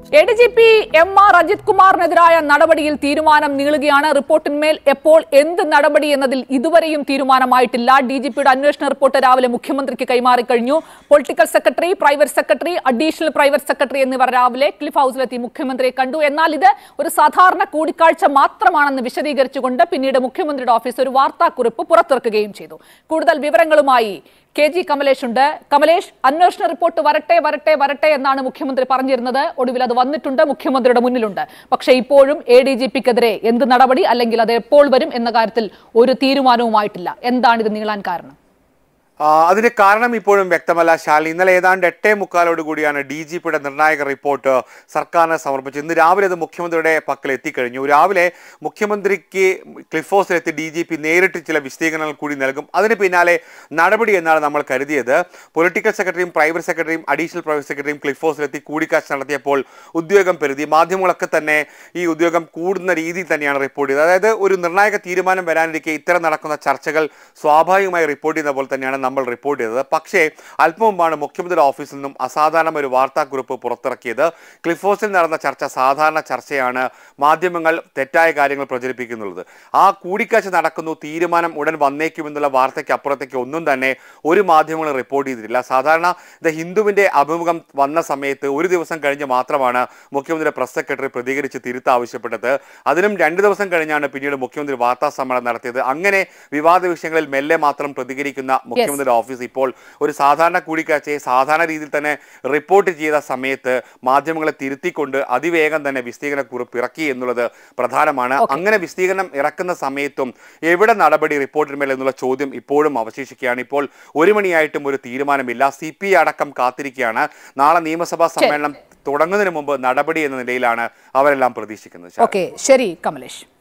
A D G P M R Ajith കുമാറിനെതിരായ നടപടിയിൽ തീരുമാനം നീളുകയാണ് റിപ്പോർട്ടിന്മേൽ എപ്പോൾ എന്ത് നടപടി എന്നതിൽ ഇതുവരെയും തീരുമാനമായിട്ടില്ല ഡി ജി പിയുടെ അന്വേഷണ റിപ്പോർട്ട് രാവിലെ മുഖ്യമന്ത്രിക്ക് കൈമാറി കഴിഞ്ഞു political secretary private secretary additional private secretary എന്നിവർ രാവിലെ ക്ലിഫ് ഹൌസിലെത്തി മുഖ്യമന്ത്രിയെ കണ്ടു എന്നാൽ ഇത് ഒരു സാധാരണ കൂടിക്കാഴ്ച മാത്രമാണെന്ന് വിശദീകരിച്ചുകൊണ്ട് പിന്നീട് മുഖ്യമന്ത്രിയുടെ ഓഫീസ് ഒരു വാർത്താക്കുറിപ്പ് പുറത്തിറക്കുകയും ചെയ്തു കൂടുതൽ വിവരങ്ങളുമായി കെ ജി കമലേഷ് ഉണ്ട് കമലേഷ് അന്വേഷണ റിപ്പോർട്ട് വരട്ടെ വരട്ടെ വരട്ടെ എന്നാണ് മുഖ്യമന്ത്രി പറഞ്ഞിരുന്നത് ഒടുവിൽ അത് വന്നിട്ടുണ്ട് മുഖ്യമന്ത്രിയുടെ മുന്നിലുണ്ട് പക്ഷേ ഇപ്പോഴും എ ഡി ജി പിക്കെതിരെ എന്ത് നടപടി അല്ലെങ്കിൽ അത് എപ്പോൾ വരും എന്ന കാര്യത്തിൽ ഒരു തീരുമാനവുമായിട്ടില്ല എന്താണ് ഇത് നീളാൻ കാരണം ആ, അതിന് കാരണം ഇപ്പോഴും വ്യക്തമല്ല ശാലി ഇന്നലെ ഏതാണ്ട് എട്ടേ മുക്കാലോട് കൂടിയാണ് ഡി ജി പിയുടെ നിർണായക റിപ്പോർട്ട് സർക്കാരിന് സമർപ്പിച്ചത് ഇന്ന് രാവിലെ അത് മുഖ്യമന്ത്രിയുടെ പക്കൽ എത്തിക്കഴിഞ്ഞു രാവിലെ മുഖ്യമന്ത്രിക്ക് ക്ലിഫ് ഹൗസിലെത്തി ഡി ജി പി നേരിട്ട് ചില വിശദീകരണങ്ങൾ കൂടി നൽകും അതിന് പിന്നാലെ നടപടി എന്നാണ് നമ്മൾ കരുതിയത് പൊളിറ്റിക്കൽ സെക്രട്ടറിയും പ്രൈവറ്റ് സെക്രട്ടറിയും അഡീഷണൽ പ്രൈവറ്റ് സെക്രട്ടറിയും ക്ലിഫ് ഹൗസിലെത്തി കൂടിക്കാഴ്ച നടത്തിയപ്പോൾ ഉദ്യോഗം പെരുതി മാധ്യമങ്ങളൊക്കെ തന്നെ ഈ ഉദ്യോഗം കൂടുന്ന രീതിയിൽ തന്നെയാണ് റിപ്പോർട്ട് ചെയ്തത് അതായത് ഒരു നിർണായക തീരുമാനം വരാനിരിക്കെ ഇത്തരം നടക്കുന്ന ചർച്ചകൾ സ്വാഭാവികമായി റിപ്പോർട്ട് ചെയ്യുന്ന പോലെ തന്നെയാണ് നമ്മൾ റിപ്പോർട്ട് ചെയ്തത് പക്ഷേ അല്പം മുമ്പാണ് മുഖ്യമന്ത്രിയുടെ ഓഫീസിൽ നിന്നും അസാധാരണ ഒരു വാർത്താക്കുറിപ്പ് പുറത്തിറക്കിയത് ക്ലിഫ് ഹൗസിൽ നടന്ന ചർച്ച സാധാരണ ചർച്ചയാണ് മാധ്യമങ്ങൾ തെറ്റായ കാര്യങ്ങൾ പ്രചരിപ്പിക്കുന്നുള്ളത് ആ കൂടിക്കാഴ്ച നടക്കുന്നു തീരുമാനം ഉടൻ വന്നേക്കുമെന്നുള്ള വാർത്തയ്ക്ക് അപ്പുറത്തേക്ക് ഒന്നും തന്നെ ഒരു മാധ്യമങ്ങളും റിപ്പോർട്ട് ചെയ്തിട്ടില്ല സാധാരണ ദ ഹിന്ദുവിന്റെ അഭിമുഖം വന്ന സമയത്ത് ഒരു ദിവസം കഴിഞ്ഞ് മാത്രമാണ് മുഖ്യമന്ത്രി പ്രസ് സെക്രട്ടറി പ്രതികരിച്ച് തിരുത്ത് ആവശ്യപ്പെട്ടത് അതിനും രണ്ട് ദിവസം കഴിഞ്ഞാണ് പിന്നീട് മുഖ്യമന്ത്രി വാർത്താ സമ്മേളനം നടത്തിയത് അങ്ങനെ വിവാദ വിഷയങ്ങളിൽ മെല്ലെ മാത്രം പ്രതികരിക്കുന്ന മുഖ്യമന്ത്രിയുടെ ഓഫീസ് ഇപ്പോൾ ഒരു സാധാരണ കൂടിക്കാഴ്ചയെ സാധാരണ രീതിയിൽ തന്നെ റിപ്പോർട്ട് ചെയ്ത സമയത്ത് മാധ്യമങ്ങളെ തിരുത്തിക്കൊണ്ട് അതിവേഗം തന്നെ വിശദീകരണ കുറിപ്പ് ഇറക്കി എന്നുള്ളത് പ്രധാനമാണ് അങ്ങനെ വിശദീകരണം ഇറക്കുന്ന സമയത്തും എവിടെ നടപടി റിപ്പോർട്ടിന്മേൽ എന്നുള്ള ചോദ്യം ഇപ്പോഴും അവശേഷിക്കുകയാണ് ഇപ്പോൾ ഒരു മണിയായിട്ടും ഒരു തീരുമാനമില്ല സി പി അടക്കം കാത്തിരിക്കുകയാണ് നാളെ നിയമസഭാ സമ്മേളനം തുടങ്ങുന്നതിന് മുമ്പ് നടപടി എന്ന നിലയിലാണ് അവരെല്ലാം പ്രതീക്ഷിക്കുന്നത് ഓക്കെ ശരി കമലേഷ്